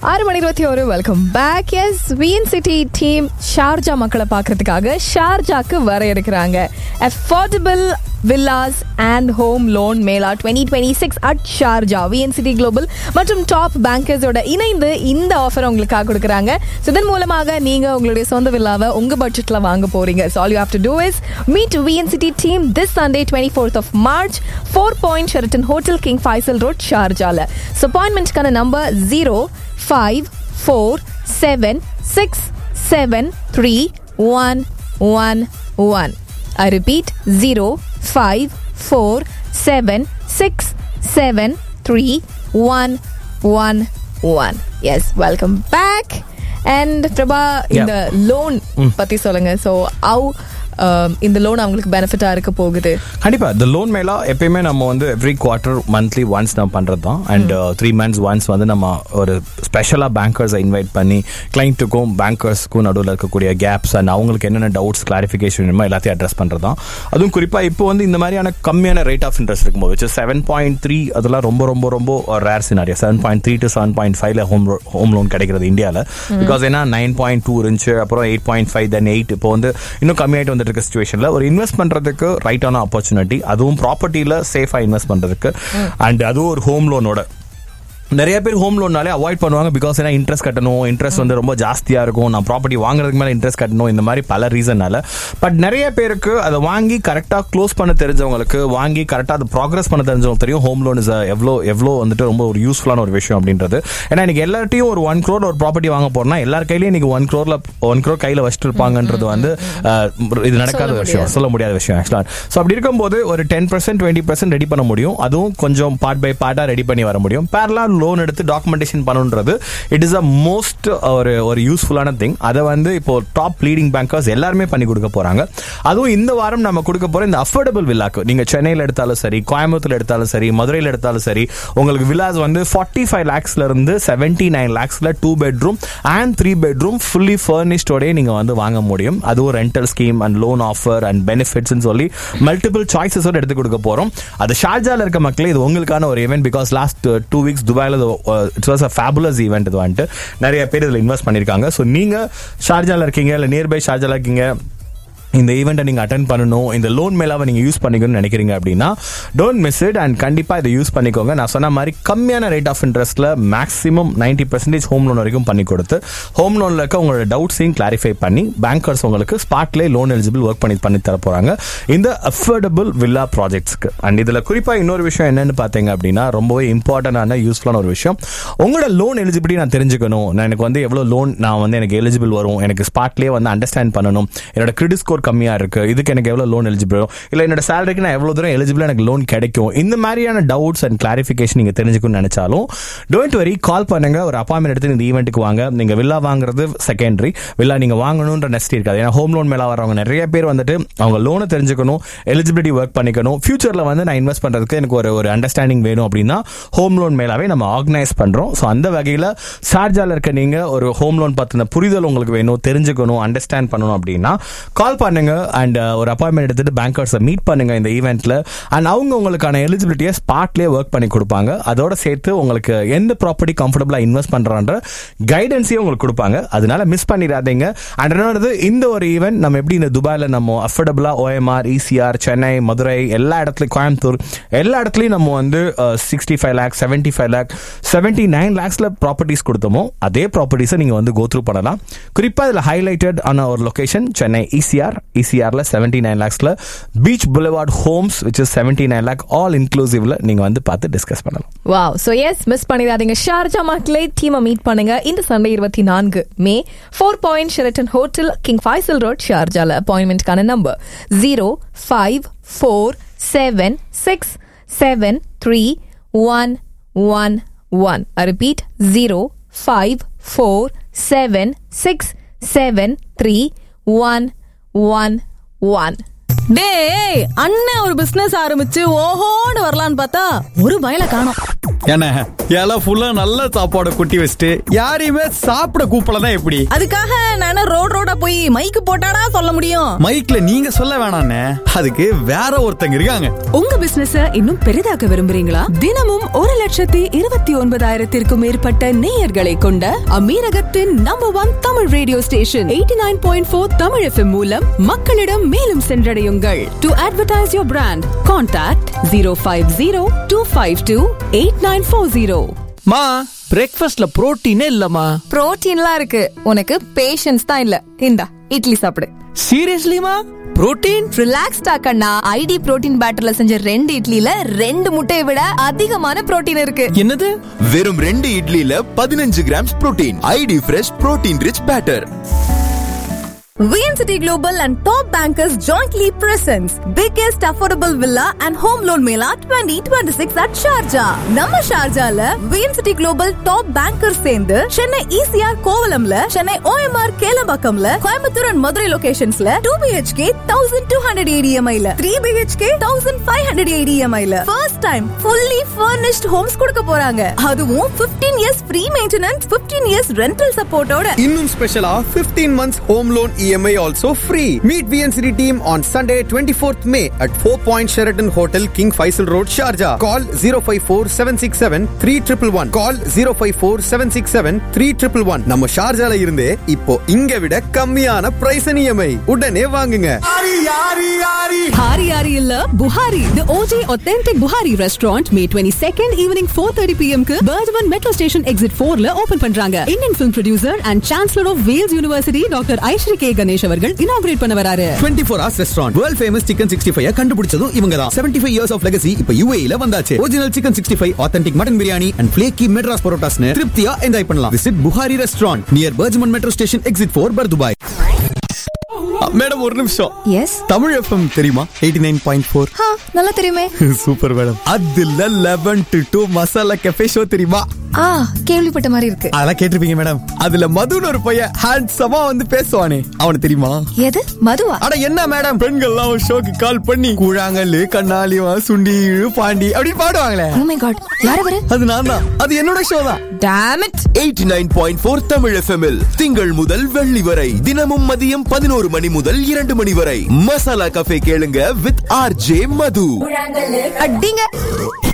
ஆறு மணி இருபத்தி ஒரு welcome back S V N city team Sharjah மக்களை பார்க்கறதுக்காக ஷார்ஜாக்கு வர இருக்கிறாங்க affordable villas and home loan mela twenty twenty six at Sharjah V N city global மற்றும் டாப் பேங்கர்ஸோட இணைந்து இந்த ஆஃபர் உங்களுக்காக கொடுக்குறாங்க ஸோ இதன் மூலமாக நீங்க உங்களுடைய சொந்த வில்லாவை உங்க பட்ஜெட்ல வாங்க போறீங்க so all you have to do is meet V N city team this Sunday twenty fourth of March four point Sheraton hotel King Faisal road ஷார்ஜால ஸோ அப்பாயின்மெண்ட்க்கான number zero five four seven six seven three one one one I repeat zero five four seven six seven three one one one. Yes, welcome back. And Prabha, இந்த loan பத்தி சொல்லுங்க so how இந்த loan அவங்களுக்கு பெனிஃபிட்டா இருக்க போகுது கண்டிப்பா இந்த loan மேலா எப்பயுமே நம்ம வந்து எவ்ரி குவார்டர் மந்த்லி ஒன்ஸ் நம்ம பண்றது தான் அண்ட் த்ரீ மந்த்ஸ் ஒன்ஸ் வந்து நம்ம ஒரு ஸ்பெஷலா பேங்கர்ஸை இன்வைட் பண்ணி கிளைண்ட்டுக்கும் பேங்கர்ஸ்க்கும் நடுவில் இருக்கக்கூடிய கேப்ஸ் அண்ட் அவங்களுக்கு என்னென்ன டவுட்ஸ் கிளாரிஃபிகேஷன் வேணுமோ எல்லாத்தையும் அட்ரஸ் பண்றது தான் அதுவும் குறிப்பா இப்போ வந்து இந்த மாதிரியான கம்மியான ரேட் ஆஃப் இன்ட்ரெஸ்ட் இருக்கும்போது வச்சு செவன் பாயிண்ட் த்ரீ அதெல்லாம் ரொம்ப ரொம்ப ரொம்ப rare scenario seven point three to seven point ஃபைவ்ல ஹோம் ஹோம் லோன் கிடைக்கிறது இந்தியாவில் பிகாஸ் ஏன்னா நைன் பாயிண்ட் டூ இருந்துச்சு அப்புறம் eight point five then eight இப்போ வந்து இன்னும் கம்மியாயிட்டு வந்துட்டு இருக்க சுச்சுவேஷன்ல ஒரு இன்வெஸ்ட் பண்றதுக்கு ரைட்டான ஆப்பர்ச்சுனிட்டி அதுவும் ப்ராப்பர்ட்டியில சேஃபா இன்வெஸ்ட் பண்றதுக்கு அண்ட் அதுவும் ஒரு ஹோம் லோனோட நிறைய பேர் ஹோம் லோன்னாலே அவாய்ட் பண்ணுவாங்க பிகாஸ் ஏன்னா இன்ட்ரெஸ்ட் கட்டணும் இன்ட்ரெஸ்ட் வந்து ரொம்ப ஜாஸ்தியா இருக்கும் நான் ப்ராப்பர்ட்டி வாங்குறதுக்கு மேல இன்ட்ரெஸ்ட் கட்டணும் இந்த மாதிரி பல ரீசன்னால பட் நிறைய பேருக்கு அதை வாங்கி கரெக்டா க்ளோஸ் பண்ண தெரிஞ்சவங்களுக்கு வாங்கி கரெக்டா அதை ப்ராக்ரஸ் பண்ண தெரிஞ்சவங்க தெரியும் ஹோம் லோன் இஸ் எவ்வளோ எவ்வளோ வந்துட்டு ரொம்ப ஒரு யூஸ்ஃபுல்லான ஒரு விஷயம் அப்படின்றது ஏன்னா இன்னைக்கு எல்லார்ட்டையும் ஒரு ஒன் க்ரோர் ஒரு ப்ராப்பர்ட்டி வாங்க போறோம்னா எல்லார் கையிலயும் இன்னைக்கு ஒன் க்ரோர்ல ஒன் க்ரோர் கையில வச்சுட்டு இருப்பாங்கன்றது வந்து அஹ், இது நடக்காத சொல்ல விஷயம் சொல்ல முடியாத விஷயம் ஆக்சுவலா ஸோ அப்படி இருக்கும்போது ஒரு ten percent twenty percent ready பண்ண முடியும் அதுவும் கொஞ்சம் பார்ட் பை பார்ட்டா ரெடி பண்ணி வர முடியும் பேரலா லோன் எடுத்து டாக்குமெண்டேஷன் பண்ணுன்றது இட் இஸ் அ மோஸ்ட் ஒரு ஒரு யூஸ்ஃபுல்லான திங் அதை வந்து இப்போ டாப் லீடிங் பேங்கர்ஸ் எல்லாருமே பண்ணி கொடுக்க போறாங்க அதுவும் இந்த வாரம் நம்ம கொடுக்க போற இந்த அஃபோர்டபுள் வில்லாக்கு நீங்க சென்னையில் எடுத்தாலும் சரி கோயம்புத்தூர் எடுத்தாலும் சரி மதுரையில் எடுத்தாலும் சரி உங்களுக்கு வில்லாஸ் வந்து ஃபார்ட்டி ஃபைவ் லேக்ஸ்ல இருந்து செவன்டி நைன் லேக்ஸ்ல two bedroom and three bedroom fully ஃபர்னிஷ்டோடய நீங்க வந்து வாங்க முடியும் அதுவும் rental scheme and loan offer and benefits சொல்லி மல்டிபிள் சாய்ஸஸோட எடுத்து கொடுக்க போறோம் அது ஷார்ஜால இருக்க மக்களே இது உங்களுக்கான ஒரு event because last two weeks துபாயில் it's was a fabulous event இது வந்துட்டு நிறைய பேர் இதில் இன்வெஸ்ட் பண்ணியிருக்காங்க ஸோ நீங்க ஷார்ஜால இருக்கீங்க இல்லை நியர்பை ஷார்ஜால இருக்கீங்க இந்த ஈவெண்ட்டை நீங்க அட்டன் பண்ணணும் இந்த லோன் மேலாவை நீங்க யூஸ் பண்ணிக்கணும்னு நினைக்கிறீங்க அப்படின்னா டோன்ட் மிஸ் இட் அண்ட் கண்டிப்பா இதை யூஸ் பண்ணிக்கோங்க நான் சொன்ன மாதிரி கம்மியான ரேட் ஆஃப் இன்ட்ரெஸ்ட்ல maximum ninety percentage home loan வரைக்கும் பண்ணி கொடுத்து ஹோம் லோன்ல இருக்க உங்களோட டவுட்ஸையும் கிளாரிஃபை பண்ணி பேங்கர்ஸ் உங்களுக்கு ஸ்பாட்லேயே லோன் எலிஜிபிள் ஒர்க் பண்ணி பண்ணி தர போறாங்க இந்த அஃபோர்டபுள் வில்லா ப்ராஜெக்ட்ஸ்க்கு அண்ட் இதுல குறிப்பா இன்னொரு விஷயம் என்னன்னு பாத்தீங்க அப்படின்னா ரொம்பவே இம்பார்ட்டன்டான யூஸ்ஃபுல்லான ஒரு விஷயம் உங்களோட லோன் எலிஜிபிலிட்டி நான் தெரிஞ்சுக்கணும் நான் எனக்கு வந்து எவ்வளவு லோன் நான் வந்து எனக்கு எலிஜிபிள் வரும் எனக்கு ஸ்பாட்லேயே வந்து அண்டர்ஸ்டாண்ட் பண்ணணும் என்னோட கிரெடிட் ஸ்கோர் கம்மியா இருக்கு இதுக்கு எனக்கு எவ்வளவு லோன் எலிஜிபிள் இல்ல என்னோட சேலரிக்கு நான் எவ்வளவு தூரம் எலிஜிபிள் எனக்கு லோன் கிடைக்கும் இந்த மாதிரியான டவுட்ஸ் அண்ட் கிளாரிஃபிகேஷன் நீங்க தெரிஞ்சுக்கணும்னு நினைச்சாலும் டோன்ட் வரி கால் பண்ணுங்க ஒரு அப்பாயின்மெண்ட் எடுத்து இந்த ஈவெண்ட்டுக்கு வாங்க நீங்க வில்லா வாங்குறது செகண்டரி வில்லா நீங்க வாங்கணும்ன்ற நெஸ்ட் இருக்காது ஏன்னா ஹோம் லோன் மேல வரவங்க நிறைய பேர் வந்துட்டு அவங்க லோனை தெரிஞ்சுக்கணும் எலிஜிபிலிட்டி ஒர்க் பண்ணிக்கணும் ஃபியூச்சர்ல வந்து நான் இன்வெஸ்ட் பண்றதுக்கு எனக்கு ஒரு ஒரு அண்டர்ஸ்டாண்டிங் வேணும் அப்படின்னா ஹோம் லோன் மேலாவே நம்ம ஆர்கனைஸ் பண்றோம் ஸோ அந்த வகையில ஷார்ஜால இருக்க நீங்க ஒரு ஹோம் லோன் பத்தின புரிதல் உங்களுக்கு வேணும் தெரிஞ்சுக்கணும் அண்டர்ஸ்டாண்ட் பண்ணணும் அப்படின்னா கால் பண்ணுங்க அண்ட் ஒரு அப்பாயின்மெண்ட் எடுத்துட்டு பேங்கர்ஸை மீட் பண்ணுங்க இந்த ஈவெண்ட்ல அண்ட் அவங்க உங்களுக்கான எலிஜிபிலிட்டியை ஸ்பாட்லேயே ஒர்க் பண்ணி கொடுப்பாங்க அதோட சேர்த்து உங்களுக்கு எந்த ப்ராப்பர்ட்டி கம்ஃபர்டபுளா இன்வெஸ்ட் பண்றான்ற கைடன்ஸையும் உங்களுக்கு கொடுப்பாங்க அதனால மிஸ் பண்ணிடாதீங்க அண்ட் என்னது இந்த ஒரு ஈவெண்ட் நம்ம எப்படி இந்த துபாயில நம்ம அஃபோர்டபுளா ஓஎம்ஆர் இசிஆர் சென்னை மதுரை எல்லா இடத்துலயும் கோயம்புத்தூர் எல்லா இடத்துலயும் நம்ம வந்து sixty five lakh seventy five lakh seventy nine லேக்ஸ்ல ப்ராப்பர்ட்டிஸ் கொடுத்தோமோ அதே ப்ராப்பர்ட்டிஸை நீங்க வந்து கோ த்ரூ பண்ணலாம் குறிப்பா இதுல ஹைலைட்டட் ஆன ஒரு லொகேஷன் சென்னை இசிஆர் இசிஆர்ல செவன்டி நைன் லேக்ஸ்ல beach boulevard homes which is seventy nine lakh all இன்க்ளூசிவ்ல நீங்க வந்து பார்த்து டிஸ்கஸ் பண்ணலாம் வாவ் சோ எஸ் மிஸ் பண்ணிடாதீங்க ஷார்ஜா மக்களே டீமை மீட் பண்ணுங்க இந்த சண்டே இருபத்தி நான்கு May four point Sheraton hotel King Faisal road ஷார்ஜால அப்பாயின்மெண்ட்கான number zero five four seven six seven three one one one I repeat zero five four seven six seven three one one one டேய் அண்ணன் ஒரு business ஆரம்பிச்சு ஓஹோன்னு வரலான்னு பார்த்தா ஒரு பயல காணோம் என்ன இலை ஃபுல்லா நல்ல சாப்பாடு கொட்டி வச்சுட்டு யாரையுமே சாப்பிட கூப்பிடல எப்படி அதுக்காக நானே ரோட் ரோடா போய் மைக்கு போட்டாடா சொல்ல முடியும் மைக்ல நீங்க சொல்ல வேணாண்ணே அதுக்கு வேற ஒருத்தங்க இருக்காங்க உங்க பிசினஸ இன்னும் பெரிதாக்க விரும்புறீங்களா தினமும் ஒரு லட்சத்தி இருபத்தி ஒன்பதாயிரத்திற்கும் மேற்பட்ட நேயர்களை கொண்ட அமீரகத்தின் number one Tamil radio station eighty nine point four Tamil FM மூலம் மக்களிடம் மேலும் சென்றடையுங்கள் to advertise your brand contact zero five zero two five two eight nine four zero மா பிரேக்ஃபாஸ்ட்ல புரோட்டீனே இல்லம்மா புரோட்டீன்லாம் இருக்கு உனக்கு பேஷன்ஸ் தான் இல்ல இந்தா இட்லி சாப்பிடு சீரியஸ்லிமா புரோட்டீன் ரிலாக்ஸ்டா கண்ணா ஐடி புரோட்டீன் பேட்டர்ல செஞ்ச ரெண்டு இட்லில ரெண்டு முட்டையை விட அதிகமான புரோட்டீன் இருக்கு என்னது வெறும் ரெண்டு இட்லில பதினஞ்சு grams protein ID fresh protein rich batter VNCity Global and top bankers jointly presents biggest affordable villa and home loan mela 2026 at Sharjah. நம்ம ஷார்ஜால VNCity Global top bankers சேர்ந்து Chennai ECR கோவலம்ல Chennai OMR கேலம்பாக்கம்ல Coimbatore and Madurai லொகேஷன்ஸ்ல 2 BHK 1200 ADMI ல 3 BHK 1500 ADMI ல first time fully furnished homes கொடுக்க போறாங்க அதுவும் 15 years free maintenance 15 years rental supportோட இன்னும் ஸ்பெஷலா 15 months home loan EMI also free. Meet VNCD team on Sunday 24th May at 4 Point Sheraton Hotel, King Faisal Road, Sharjah. Call 054 767 3111. Call 054 767 3111. நம்ம ஷார்ஜால இருந்தே இப்போ இங்க விட கம்மியான பிரைஸ் இஎம்ஐ உடனே வாங்குங்க ஹாரி ஹாரி இல்ல Buhari the OG authentic Buhari restaurant May twenty second evening four thirty PM க்கு பர்ஜமன் மெட்ரோ ஸ்டேஷன் எக்ஸிட் ஃபோர்ல ஓபன் பண்றாங்க Indian film producer and chancellor of Vels university doctor Ishari K Ganesh அவர்கள் இனாகிரேட் பண்ண வராரு 24 hours restaurant world famous chicken 65 கண்டுபிடிச்சதும் இவங்க தான் 75 years of legacy இப்போ யுஏஇல வந்தாச்சு original chicken 65 authentic mutton biryani and flaky Madras பரோட்டாஸ்னு திருப்தியா என்ஜாய் பண்ணலாம் visit Bukhari restaurant near BurJuman metro station exit 4 Bur Dubai madam ஒரு நிமிஷம் எஸ் தமிழ் எஃப்எம் தெரியுமா 89.4 நல்லா தெரியுமே சூப்பர் மேடம் அதுல 11 டு 2 மசாலா கெஃபே ஷோ தெரியுமா ஆ கேள்விப்பட்ட மாதிரி இருக்கு அதெல்லாம் கேட்டிருப்பீங்க மேடம் அதுல மதுன்னு ஒரு பையன் ஹேண்ட்ஸமா வந்து பேசுவானே அவனை தெரியுமா எது மதுவா அட என்ன மேடம் பெண்கள்லாம் ஒரு ஷோக்கு கால் பண்ணி கூழாங்கல்லு கண்ணாலிவா சுண்டி பாண்டி அப்படின்னு பாடுவாங்களே ஓ மை காட் யார் அவரு அது நான் தான் அது என்னோட ஷோ தான் டாம் இட் eighty nine point four Tamil எஃப்எம்எல் திங்கள் முதல் வெள்ளி வரை தினமும் மதியம் பதினோரு மணி முதல் இரண்டு மணி வரை மசாலா கஃபே கேளுங்க வித் ஆர் ஜே மது அடிங்க